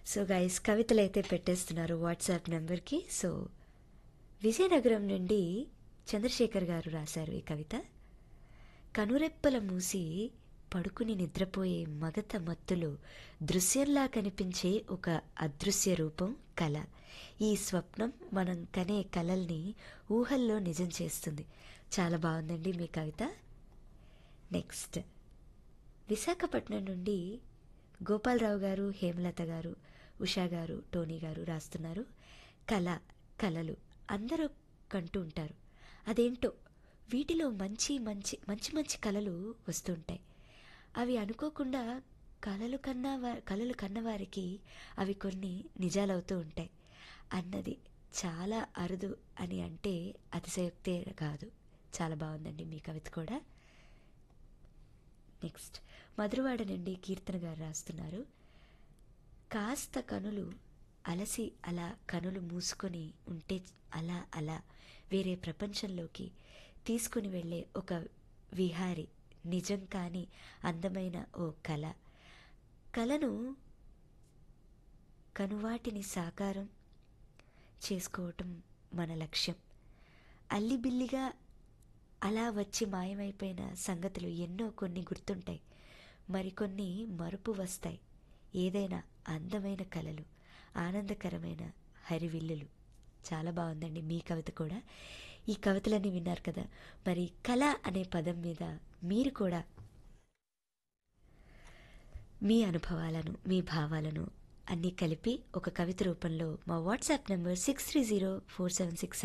so guys కవితలు అయితే పెట్టేస్తున్నారు వాట్సాప్ నెంబర్కి సో విజయనగరం నుండి చంద్రశేఖర్ గారు రాశారు ఈ కవిత కనురెప్పల మూసి పడుకుని నిద్రపోయే మగత మత్తులో దృశ్యంలా కనిపించే ఒక అదృశ్య రూపం కళ ఈ స్వప్నం మనం కనే కలల్ని ఊహల్లో నిజం చేస్తుంది చాలా బాగుందండి మీ కవిత నెక్స్ట్ విశాఖపట్నం నుండి గోపాలరావు గారు హేమలత గారు ఉషా గారు టోనీ గారు రాస్తున్నారు కళ కళలు అందరూ కంటూ ఉంటారు అదేంటో వీటిలో మంచి మంచి మంచి మంచి కళలు వస్తుంటాయి అవి అనుకోకుండా కళలు కన్నా వా కళలు కన్నవారికి అవి కొన్ని నిజాలవుతూ ఉంటాయి అన్నది చాలా అరుదు అని అంటే అతిశయోక్తే కాదు చాలా బాగుందండి మీ కవిత కూడా నెక్స్ట్ మధురవాడ నుండి కీర్తన గారు రాస్తున్నారు కాస్త కనులు అలసి అలా కనులు మూసుకొని ఉంటే అలా అలా వేరే ప్రపంచంలోకి తీసుకుని వెళ్ళే ఒక విహారి నిజం కాని అందమైన ఓ కళ కళను కనువాటిని సాకారం చేసుకోవటం మన లక్ష్యం అల్లిబిల్లిగా అలా వచ్చి మాయమైపోయిన సంగతులు ఎన్నో కొన్ని గుర్తుంటాయి మరికొన్ని మరుపు వస్తాయి ఏదైనా అందమైన కళలు ఆనందకరమైన హరివిల్లులు చాలా బాగుందండి మీ కవిత కూడా ఈ కవితలన్నీ విన్నారు కదా మరి కళ అనే పదం మీద మీరు కూడా మీ అనుభవాలను మీ భావాలను అన్నీ కలిపి ఒక కవిత రూపంలో మా WhatsApp number six three zero four seven six